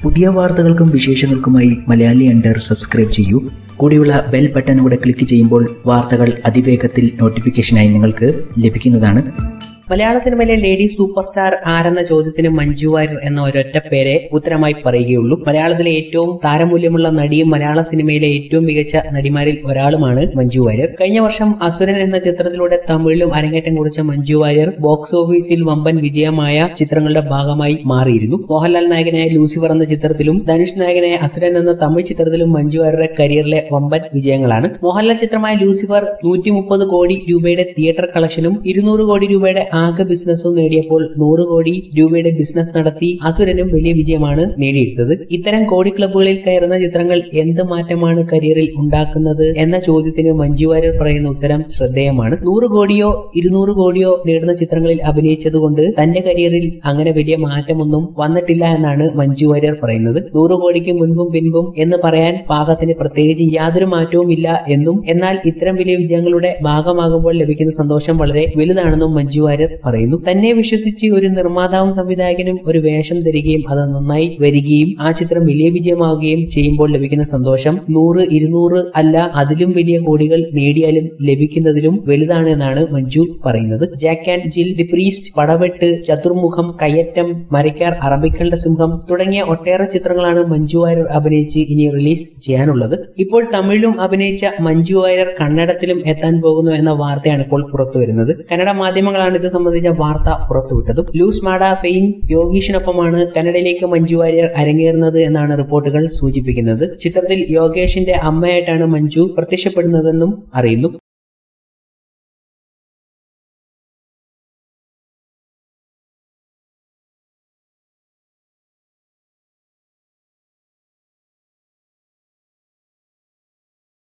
പുതിയ വാർത്തകൾക്കും വിശേഷങ്ങൾക്കുമായി Malayali under subscribe ചെയ്യൂ കൂടിയുള്ള ബെൽ ബട്ടൺ കൂടെ ക്ലിക്ക് ചെയ്യുമ്പോൾ വാർത്തകൾ അതിവേഗത്തിൽ നോട്ടിഫിക്കേഷനായി നിങ്ങൾക്ക് ലഭിക്കുന്നതാണ് മലയാള സിനിമയിലെ ലേഡി സൂപ്പർ സ്റ്റാർ ആരെന്ന ചോദ്യത്തിന് മഞ്ജു വാര്യർ എന്ന ഒരൊറ്റ പേരെ ഉത്തരമായി പറയുകയുള്ളൂ മലയാളത്തിലെ ഏറ്റവും താരമൂല്യമുള്ള നടിയും മലയാള സിനിമയിലെ ഏറ്റവും മികച്ച നടിമാരിൽ ഒരാളുമാണ് മഞ്ജു വാര്യർ കഴിഞ്ഞ വർഷം അസുരൻ എന്ന ചിത്രത്തിലൂടെ തമിഴിലും അരങ്ങേറ്റം കുറിച്ച മഞ്ജു വാര്യർ ബോക്സ് ഓഫീസിൽ വമ്പൻ വിജയമായ ചിത്രങ്ങളുടെ ഭാഗമായി മാറിയിരുന്നു മോഹൻലാൽ നായകനായ ലൂസിഫർ എന്ന ചിത്രത്തിലും ധനുഷ് നായകനായ അസുരൻ എന്ന തമിഴ് ചിത്രത്തിലും മഞ്ജു വാര്യരുടെ കരിയറിലെ വമ്പൻ വിജയങ്ങളാണ് മോഹൻലാൽ ചിത്രമായ ലൂസിഫർ നൂറ്റി മുപ്പത് കോടി രൂപയുടെ തിയേറ്റർ കളക്ഷനും ഇരുന്നൂറ് കോടി രൂപയുടെ ആകെ ബിസിനസ്സും നേടിയപ്പോൾ നൂറ് കോടി രൂപയുടെ ബിസിനസ് നടത്തി അസുരനും വലിയ വിജയമാണ് നേടിയെടുത്തത് ഇത്തരം കോടി ക്ലബ്ബുകളിൽ കയറുന്ന ചിത്രങ്ങൾ എന്ത് മാറ്റമാണ് കരിയറിൽ ഉണ്ടാക്കുന്നത് എന്ന ചോദ്യത്തിന് മഞ്ജു വാര്യർ പറയുന്ന ഉത്തരം ശ്രദ്ധേയമാണ് നൂറ് കോടിയോ ഇരുന്നൂറ് കോടിയോ നേടുന്ന ചിത്രങ്ങളിൽ അഭിനയിച്ചതുകൊണ്ട് തന്റെ കരിയറിൽ അങ്ങനെ വലിയ മാറ്റമൊന്നും വന്നിട്ടില്ല എന്നാണ് മഞ്ജു വാര്യർ പറയുന്നത് നൂറ് കോടിക്ക് മുൻപും പിൻപും എന്ന് പറയാൻ പാകത്തിന് പ്രത്യേകിച്ച് യാതൊരു മാറ്റവും ഇല്ല എന്നും എന്നാൽ ഇത്തരം വലിയ വിജയങ്ങളുടെ ഭാഗമാകുമ്പോൾ ലഭിക്കുന്ന സന്തോഷം വളരെ വലുതാണെന്നും മഞ്ജു വാര്യർ പറയുന്നു തന്നെ വിശ്വസിച്ച് ഒരു നിർമ്മാതാവും സംവിധായകനും ഒരു വേഷം തരികയും അത് നന്നായി വരികയും ആ ചിത്രം വലിയ വിജയമാവുകയും ചെയ്യുമ്പോൾ ലഭിക്കുന്ന സന്തോഷം നൂറ് ഇരുന്നൂറ് അല്ല അതിലും വലിയ കോടികൾ നേടിയാലും ലഭിക്കുന്നതിലും വലുതാണ് എന്നാണ് മഞ്ജു പറയുന്നത് Jack and Jill The Priest Padavettu Chathurmukham Kayattam Marakkar അറബിക്കളുടെ സിംഹം തുടങ്ങിയ ഒട്ടേറെ ചിത്രങ്ങളാണ് മഞ്ജു വാര്യർ അഭിനയിച്ച് ഇനി റിലീസ് ചെയ്യാനുള്ളത് ഇപ്പോൾ തമിഴിലും അഭിനയിച്ച മഞ്ജു വാര്യർ കന്നഡത്തിലും എത്താൻ പോകുന്നു എന്ന വാർത്തയാണ് ഇപ്പോൾ പുറത്തു വരുന്നത് കന്നഡ മാധ്യമങ്ങളാണ് ഇത് സംബന്ധിച്ച വാർത്ത പുറത്തുവിട്ടതും ലൂസ് മാഡ ഫെയിൻ യോഗീഷിനൊപ്പമാണ് കന്നഡയിലേക്ക് മഞ്ജു വാര്യർ അരങ്ങേറുന്നത് എന്നാണ് റിപ്പോർട്ടുകൾ സൂചിപ്പിക്കുന്നത് ചിത്രത്തിൽ യോഗേഷിന്റെ അമ്മയായിട്ടാണ് മഞ്ജു പ്രത്യക്ഷപ്പെടുന്നതെന്നും അറിയുന്നു